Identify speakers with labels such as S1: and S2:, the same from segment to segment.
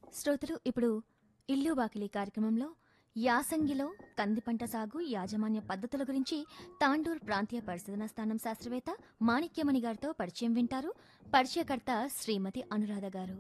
S1: శ్రోతలు ఇప్పుడు ఇల్లు వాకిలి కార్యక్రమంలో యాసంగిలో కంది పంట సాగు యాజమాన్య పద్ధతుల గురించి తాండూర్ ప్రాంతీయ పరిశోధనా స్థానం శాస్త్రవేత్త మాణిక్యమణి గారితో పరిచయం వింటారు పరిచయకర్త శ్రీమతి అనురాధ గారు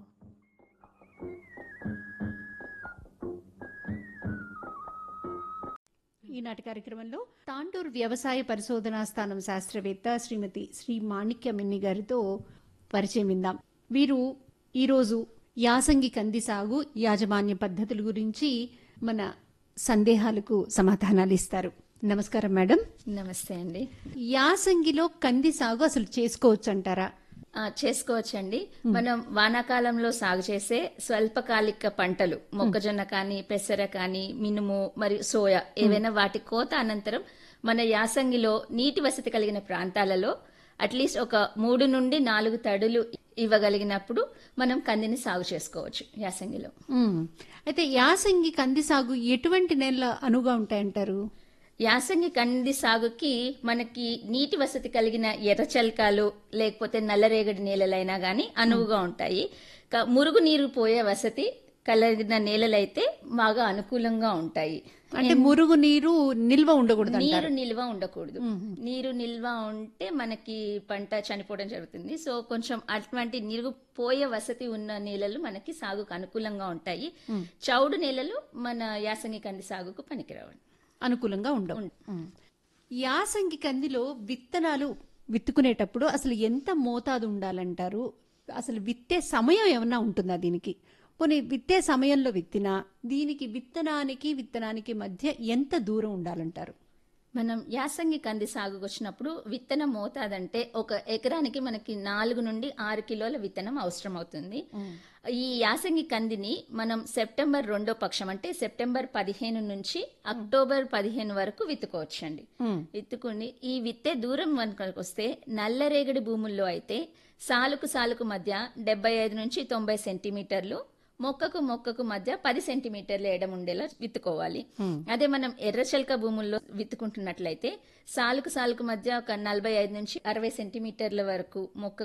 S2: ఈనాటి కార్యక్రమంలో తాండూరు వ్యవసాయ పరిశోధనా స్థానం శాస్త్రవేత్త శ్రీమతి శ్రీ మాణిక్య మిన్ని గారితో పరిచయం విందాం వీరు ఈరోజు యాసంగి కంది సాగు యాజమాన్య పద్ధతుల గురించి మన సందేహాలకు సమాధానాలు ఇస్తారు నమస్కారం మేడం
S3: నమస్తే అండి
S2: యాసంగిలో కంది సాగు అసలు చేసుకోవచ్చు అంటారా
S3: ఆ, చేసుకోవచ్చండి మనం వానాకాలంలో సాగు చేసే స్వల్పకాలిక పంటలు మొక్కజొన్న కానీ పెసర కానీ మినుము మరియు సోయా ఏవైనా వాటి కోత అనంతరం మన యాసంగిలో నీటి వసతి కలిగిన ప్రాంతాలలో అట్లీస్ట్ ఒక మూడు నుండి నాలుగు తడులు ఇవ్వగలిగినప్పుడు మనం కందిని సాగు చేసుకోవచ్చు యాసంగిలో
S2: ఉమ్. అయితే యాసంగి కంది సాగు ఎటువంటి నేల అనువుగా ఉంటాయంటారు
S3: యాసంగి కంది సాగుకి మనకి నీటి వసతి కలిగిన ఎర్రచల్కాలు లేకపోతే నల్లరేగడి నేలలైనా గానీ అనువుగా ఉంటాయి క- మురుగు నీరు పోయే వసతి కలిగిన నేలలైతే బాగా అనుకూలంగా ఉంటాయి
S2: అంటే మురుగు నీరు నిల్వ ఉండకూడదు
S3: నీరు నిల్వ ఉండకూడదు నీరు నిల్వ ఉంటే మనకి పంట చనిపోవడం జరుగుతుంది సో కొంచెం అటువంటి నీరు పోయే వసతి ఉన్న నేలలు మనకి సాగుకు అనుకూలంగా ఉంటాయి చౌడు నేలలు మన యాసంగి కంది సాగుకు పనికిరావండి
S2: అనుకూలంగా ఉండవు ఉమ్. యాసంగి కందిలో విత్తనాలు విత్తుకునేటప్పుడు అసలు ఎంత మోతాదు ఉండాలంటారు అసలు విత్తే సమయం ఏమన్నా ఉంటుందా దీనికి పోనీ విత్తే సమయంలో విత్తినా దీనికి విత్తనానికి విత్తనానికి మధ్య ఎంత దూరం ఉండాలంటారు
S3: మనం యాసంగి కంది సాగుకు వచ్చినప్పుడు విత్తన మోతాదంటే ఒక ఎకరానికి మనకి నాలుగు నుండి ఆరు కిలోల విత్తనం అవసరం అవుతుంది ఈ యాసంగి కందిని మనం సెప్టెంబర్ రెండో పక్షం అంటే సెప్టెంబర్ పదిహేను నుంచి అక్టోబర్ పదిహేను వరకు విత్తుకోవచ్చండి విత్తుకుని ఈ విత్తే దూరం మనకు వస్తే నల్లరేగడి భూముల్లో అయితే సాలుకు సాలుకు మధ్య డెబ్బై ఐదు నుంచి తొంభై సెంటీమీటర్లు మొక్కకు మొక్కకు మధ్య పది సెంటీమీటర్ల ఎడం ఉండేలా విత్తుకోవాలి అదే మనం ఎర్రచల్క భూముల్లో విత్తుకుంటున్నట్లయితే సాలుకు సాలుకు మధ్య ఒక నలభై ఐదు నుంచి అరవై సెంటీమీటర్ల వరకు మొక్క